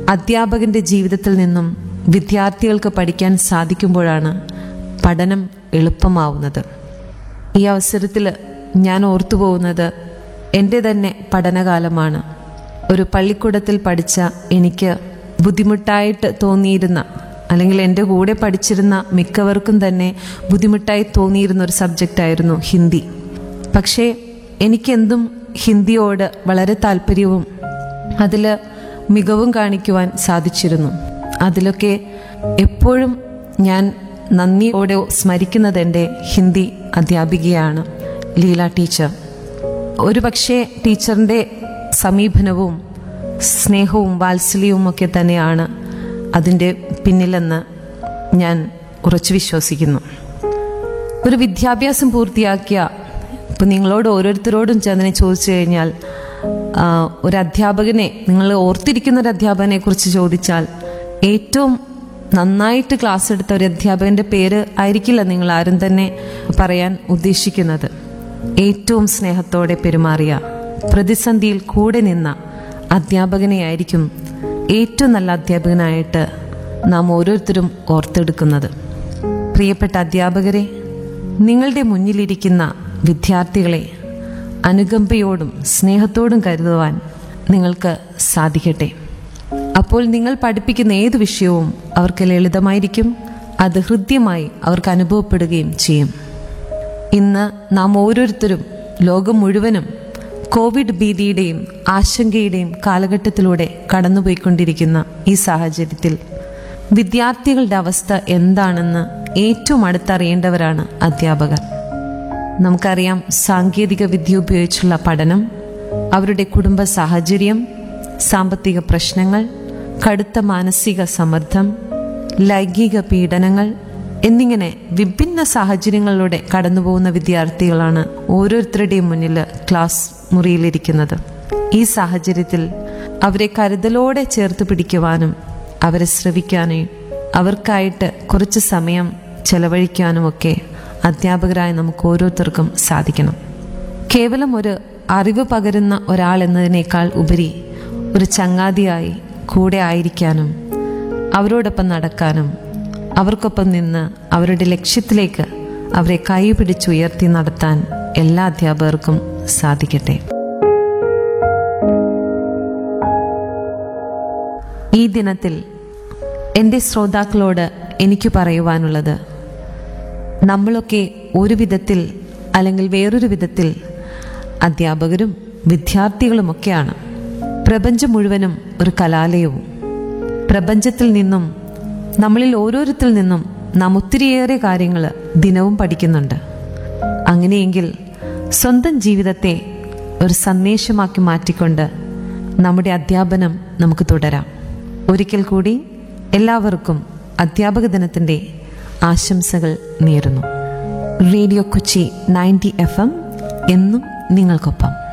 അധ്യാപകന്റെ ജീവിതത്തിൽ നിന്നും വിദ്യാർത്ഥികൾക്ക് പഠിക്കാൻ സാധിക്കുമ്പോഴാണ് പഠനം എളുപ്പമാവുന്നത് ഈ അവസരത്തിൽ ഞാൻ ഓർത്തു പോകുന്നത് എൻ്റെ തന്നെ പഠനകാലമാണ് ഒരു പള്ളിക്കൂടത്തിൽ പഠിച്ച എനിക്ക് ബുദ്ധിമുട്ടായിട്ട് തോന്നിയിരുന്ന അല്ലെങ്കിൽ എൻ്റെ കൂടെ പഠിച്ചിരുന്ന മിക്കവർക്കും തന്നെ ബുദ്ധിമുട്ടായി തോന്നിയിരുന്ന ഒരു സബ്ജക്റ്റായിരുന്നു ഹിന്ദി പക്ഷേ എനിക്കെന്തും ഹിന്ദിയോട് വളരെ താല്പര്യവും അതിൽ മികവും കാണിക്കുവാൻ സാധിച്ചിരുന്നു അതിലൊക്കെ എപ്പോഴും ഞാൻ നന്ദിയോടെ സ്മരിക്കുന്നത് എൻ്റെ ഹിന്ദി അധ്യാപികയാണ് ലീല ടീച്ചർ ഒരു പക്ഷേ ടീച്ചറിൻ്റെ സമീപനവും സ്നേഹവും വാത്സല്യവും ഒക്കെ തന്നെയാണ് അതിൻ്റെ പിന്നിലെന്ന് ഞാൻ ഉറച്ചു വിശ്വസിക്കുന്നു ഒരു വിദ്യാഭ്യാസം പൂർത്തിയാക്കിയ ഇപ്പം നിങ്ങളോട് ഓരോരുത്തരോടും ചെന്നതിനെ ചോദിച്ചു കഴിഞ്ഞാൽ ആ, ഒരു അധ്യാപകനെ നിങ്ങൾ ഓർത്തിരിക്കുന്ന ഒരു അധ്യാപകനെ കുറിച്ച് ചോദിച്ചാൽ ഏറ്റവും നന്നായിട്ട് ക്ലാസ് എടുത്ത ഒരു അധ്യാപകന്റെ പേര് ആയിരിക്കില്ല നിങ്ങൾ ആരും തന്നെ പറയാൻ ഉദ്ദേശിക്കുന്നത് ഏറ്റവും സ്നേഹത്തോടെ പെരുമാറിയ പ്രതിസന്ധിയിൽ കൂടെ നിന്ന അധ്യാപകനെയായിരിക്കും ഏറ്റവും നല്ല അധ്യാപകനായിട്ട് നാം ഓരോരുത്തരും ഓർത്തെടുക്കുന്നത് പ്രിയപ്പെട്ട അധ്യാപകരെ നിങ്ങളുടെ മുന്നിലിരിക്കുന്ന വിദ്യാർത്ഥികളെ അനുകമ്പയോടും സ്നേഹത്തോടും കരുതുവാൻ നിങ്ങൾക്ക് സാധിക്കട്ടെ അപ്പോൾ നിങ്ങൾ പഠിപ്പിക്കുന്ന ഏത് വിഷയവും അവർക്ക് ലളിതമായിരിക്കും അത് ഹൃദ്യമായി അവർക്ക് അനുഭവപ്പെടുകയും ചെയ്യും ഇന്ന് നാം ഓരോരുത്തരും ലോകം മുഴുവനും കോവിഡ് ഭീതിയുടെയും ആശങ്കയുടെയും കാലഘട്ടത്തിലൂടെ കടന്നുപോയിക്കൊണ്ടിരിക്കുന്ന ഈ സാഹചര്യത്തിൽ വിദ്യാർത്ഥികളുടെ അവസ്ഥ എന്താണെന്ന് ഏറ്റവും അടുത്തറിയേണ്ടവരാണ് അധ്യാപകർ നമുക്കറിയാം സാങ്കേതിക വിദ്യ ഉപയോഗിച്ചുള്ള പഠനം അവരുടെ കുടുംബ സാഹചര്യം സാമ്പത്തിക പ്രശ്നങ്ങൾ കടുത്ത മാനസിക സമ്മർദ്ദം ലൈംഗിക പീഡനങ്ങൾ എന്നിങ്ങനെ വിഭിന്ന സാഹചര്യങ്ങളിലൂടെ കടന്നുപോകുന്ന വിദ്യാർത്ഥികളാണ് ഓരോരുത്തരുടെയും മുന്നിൽ ക്ലാസ് മുറിയിലിരിക്കുന്നത് ഈ സാഹചര്യത്തിൽ അവരെ കരുതലോടെ ചേർത്ത് പിടിക്കുവാനും അവരെ ശ്രവിക്കാനും അവർക്കായിട്ട് കുറച്ച് സമയം ചെലവഴിക്കാനുമൊക്കെ അധ്യാപകരായ നമുക്ക് ഓരോരുത്തർക്കും സാധിക്കണം കേവലം ഒരു അറിവ് പകരുന്ന ഒരാൾ എന്നതിനേക്കാൾ ഉപരി ഒരു ചങ്ങാതിയായി കൂടെ ആയിരിക്കാനും അവരോടൊപ്പം നടക്കാനും അവർക്കൊപ്പം നിന്ന് അവരുടെ ലക്ഷ്യത്തിലേക്ക് അവരെ കൈപിടിച്ചുയർത്തി നടത്താൻ എല്ലാ അധ്യാപകർക്കും സാധിക്കട്ടെ ഈ ദിനത്തിൽ എൻ്റെ ശ്രോതാക്കളോട് എനിക്ക് പറയുവാനുള്ളത് നമ്മളൊക്കെ ഒരു വിധത്തിൽ അല്ലെങ്കിൽ വേറൊരു വിധത്തിൽ അധ്യാപകരും വിദ്യാർത്ഥികളുമൊക്കെയാണ് പ്രപഞ്ചം മുഴുവനും ഒരു കലാലയവും പ്രപഞ്ചത്തിൽ നിന്നും നമ്മളിൽ ഓരോരുത്തിൽ നിന്നും നാം ഒത്തിരിയേറെ കാര്യങ്ങൾ ദിനവും പഠിക്കുന്നുണ്ട് അങ്ങനെയെങ്കിൽ സ്വന്തം ജീവിതത്തെ ഒരു സന്ദേശമാക്കി മാറ്റിക്കൊണ്ട് നമ്മുടെ അധ്യാപനം നമുക്ക് തുടരാം ഒരിക്കൽ കൂടി എല്ലാവർക്കും അധ്യാപക ദിനത്തിൻ്റെ ആശംസകൾ നേരുന്നു radio Kochi ninety F M എന്നും നിങ്ങൾക്കൊപ്പം